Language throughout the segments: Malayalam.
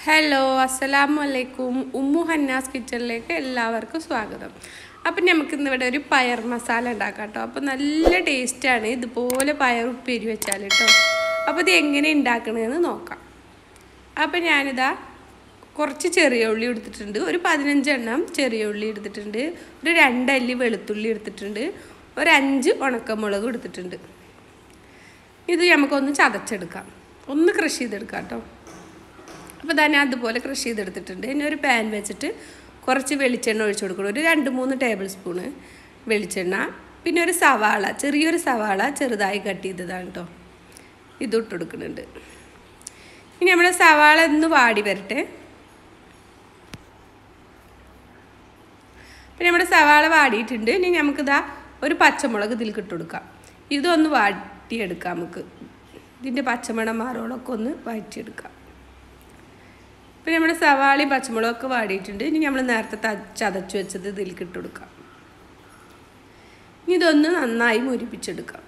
ഹലോ അസ്സലാമു അലൈക്കും ഉമ്മു ഹന്നാസ് കിച്ചണിലേക്ക് എല്ലാവർക്കും സ്വാഗതം അപ്പം നമുക്ക് ഇന്ന് ഇവിടെ ഒരു പയർ മസാല ഉണ്ടാക്കാം കേട്ടോ അപ്പോൾ നല്ല ടേസ്റ്റാണ് ഇതുപോലെ പയർ ഉപ്പേരി വെച്ചാൽ കേട്ടോ അപ്പോൾ ഇത് എങ്ങനെ ഉണ്ടാക്കണമെന്ന് നോക്കാം അപ്പം ഞാനിതാ കുറച്ച് ചെറിയ ഉള്ളി എടുത്തിട്ടുണ്ട് ഒരു പതിനഞ്ചെണ്ണം ചെറിയ ഉള്ളി എടുത്തിട്ടുണ്ട് ഒരു രണ്ടല്ലി വെളുത്തുള്ളി എടുത്തിട്ടുണ്ട് ഒരു അഞ്ച് ഉണക്കമുളക് എടുത്തിട്ടുണ്ട് ഇത് നമുക്കൊന്ന് ചതച്ചെടുക്കാം ഒന്ന് കൃഷി ചെയ്തെടുക്കാം കേട്ടോ അപ്പോൾ തന്നെ അതുപോലെ കൃഷി ചെയ്തെടുത്തിട്ടുണ്ട് ഇനി ഒരു പാൻ വെച്ചിട്ട് കുറച്ച് വെളിച്ചെണ്ണ ഒഴിച്ചു കൊടുക്കണം ഒരു രണ്ട് മൂന്ന് ടേബിൾ സ്പൂണ് വെളിച്ചെണ്ണ പിന്നെ ഒരു സവാള ചെറിയൊരു സവാള ചെറുതായി കട്ട് ചെയ്തതാണ് കേട്ടോ ഇത് ഇട്ട് കൊടുക്കുന്നുണ്ട് ഇനി നമ്മുടെ സവാള ഒന്ന് വാടി വരട്ടെ പിന്നെ നമ്മുടെ സവാള വാടിയിട്ടുണ്ട് ഇനി നമുക്കിതാ ഒരു പച്ചമുളക് ഇതിൽ ഇട്ട് കൊടുക്കാം ഇതൊന്ന് വാട്ടിയെടുക്കാം നമുക്ക് ഇതിൻ്റെ പച്ചമണം മാറോളൊക്കെ ഒന്ന് വഴറ്റിയെടുക്കാം ഇപ്പം നമ്മുടെ സവാളി പച്ചമുളകൊക്കെ വാടിയിട്ടുണ്ട് ഇനി നമ്മൾ നേരത്തെ ചതച്ച് വെച്ചത് ഇതിലേക്ക് ഇട്ട് കൊടുക്കാം ഇനി ഇതൊന്ന് നന്നായി മുരിപ്പിച്ചെടുക്കാം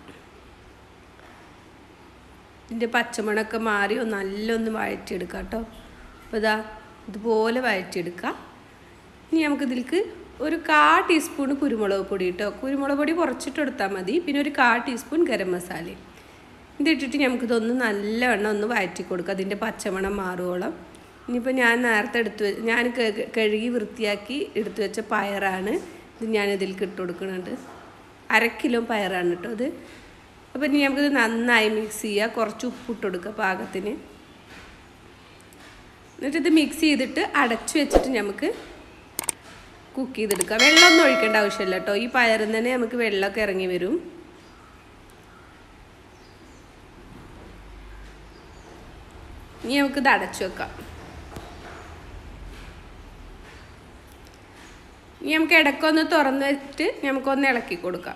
ഇതിൻ്റെ പച്ചമണമൊക്കെ മാറി ഒന്ന് നല്ലൊന്ന് വഴറ്റിയെടുക്കാം കേട്ടോ അപ്പോൾ ഇതാ ഇതുപോലെ വഴറ്റിയെടുക്കാം ഇനി നമുക്ക് ഇതിലേക്ക് ഒരു കാ ടീസ്പൂൺ കുരുമുളക് പൊടി കേട്ടോ കുരുമുളക് പൊടി കുറച്ചിട്ട് എടുത്താൽ മതി പിന്നെ ഒരു കാ ടീസ്പൂൺ ഗരം മസാലയും ഇതിട്ടിട്ട് നമുക്കിതൊന്ന് നല്ലവണ്ണം ഒന്ന് വഴറ്റി കൊടുക്കുക അതിൻ്റെ പച്ചമണം മാറുവോളം ഇനിയിപ്പോൾ ഞാൻ നേരത്തെ എടുത്ത് ഞാൻ കഴുകി വൃത്തിയാക്കി എടുത്തു വെച്ച പയറാണ് ഇത് ഞാൻ ഇതിലേക്ക് ഇട്ട് കൊടുക്കുന്നുണ്ട് അര കിലോ പയറാണ് കേട്ടോ അത് അപ്പോൾ ഇനി നമുക്കിത് നന്നായി മിക്സ് ചെയ്യുക കുറച്ച് ഉപ്പിട്ട് കൊടുക്കുക പാകത്തിന് എന്നിട്ട് ഇത് മിക്സ് ചെയ്തിട്ട് അടച്ചു വെച്ചിട്ട് നമുക്ക് കുക്ക് ചെയ്തെടുക്കുക വെള്ളമൊന്നും ഒഴിക്കേണ്ട ആവശ്യമില്ല കേട്ടോ ഈ പയറിൽ തന്നെ നമുക്ക് വെള്ളമൊക്കെ ഇറങ്ങി വരും ഇനി നമുക്കിത് അടച്ചു വെക്കാം ഇനി നമുക്ക് ഇടയ്ക്കൊന്ന് തുറന്ന് വെച്ചിട്ട് നമുക്കൊന്ന് ഇളക്കി കൊടുക്കാം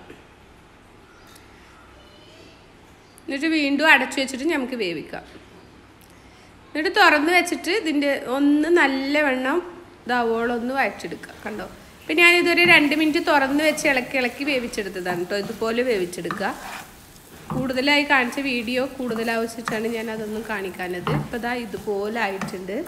എന്നിട്ട് വീണ്ടും അടച്ചു വെച്ചിട്ട് നമുക്ക് വേവിക്കാം എന്നിട്ട് തുറന്ന് വെച്ചിട്ട് ഇതിൻ്റെ ഒന്ന് നല്ലവണ്ണം ഇതാവോളൊന്ന് വഴച്ചെടുക്കുക കണ്ടോ ഇപ്പം ഞാനിതൊരു രണ്ട് മിനിറ്റ് തുറന്ന് വെച്ച് ഇളക്കി ഇളക്കി വേവിച്ചെടുത്തതാണ് കേട്ടോ ഇതുപോലെ വേവിച്ചെടുക്കുക കൂടുതലായി കാണിച്ച വീഡിയോ കൂടുതൽ ആവശ്യിച്ചാണ് ഞാൻ അതൊന്നും കാണിക്കാനത് ഇപ്പം ഇതാ ഇതുപോലെ ആയിട്ടുണ്ട്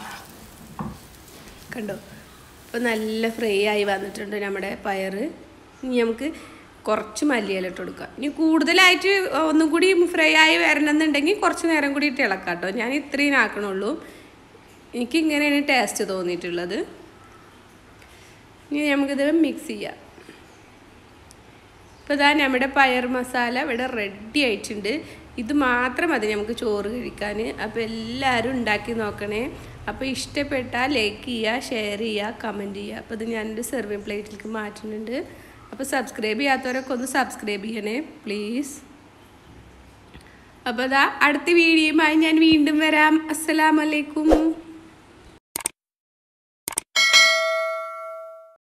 കണ്ടോ ഇപ്പോൾ നല്ല ഫ്രൈ ആയി വന്നിട്ടുണ്ട് നമ്മുടെ പയർ ഇനി നമുക്ക് കുറച്ച് മല്ലിയില ഇട്ട് കൊടുക്കാം ഇനി കൂടുതലായിട്ട് ഒന്നും കൂടി ഫ്രൈ ആയി വരണമെന്നുണ്ടെങ്കിൽ കുറച്ച് നേരം കൂടി ഇട്ട് ഇളക്കാം കേട്ടോ ഞാൻ ഇത്രയും ആക്കണുള്ളൂ എനിക്ക് ഇങ്ങനെയാണ് ടേസ്റ്റ് തോന്നിയിട്ടുള്ളത് ഇനി നമുക്കിത് മിക്സ് ചെയ്യാം ഇപ്പോൾ ഇതാ നമ്മുടെ പയർ മസാല ഇവിടെ റെഡി ആയിട്ടുണ്ട് ഇത് മാത്രം മതി നമുക്ക് ചോറ് കഴിക്കാൻ അപ്പോൾ എല്ലാവരും ഉണ്ടാക്കി നോക്കണേ അപ്പോൾ ഇഷ്ടപ്പെട്ടാൽ ലൈക്ക് ചെയ്യുക ഷെയർ ചെയ്യുക കമൻറ്റ് ചെയ്യുക അപ്പോൾ ഇത് ഞാനൊരു സെർവിങ് പ്ലേറ്റിലേക്ക് മാറ്റുന്നുണ്ട് അപ്പോൾ സബ്സ്ക്രൈബ് ചെയ്യാത്തവരൊക്കെ ഒന്ന് സബ്സ്ക്രൈബ് ചെയ്യണേ പ്ലീസ് അപ്പോൾ അതാ അടുത്ത വീഡിയോയുമായി ഞാൻ വീണ്ടും വരാം അസ്സലാമലൈക്കും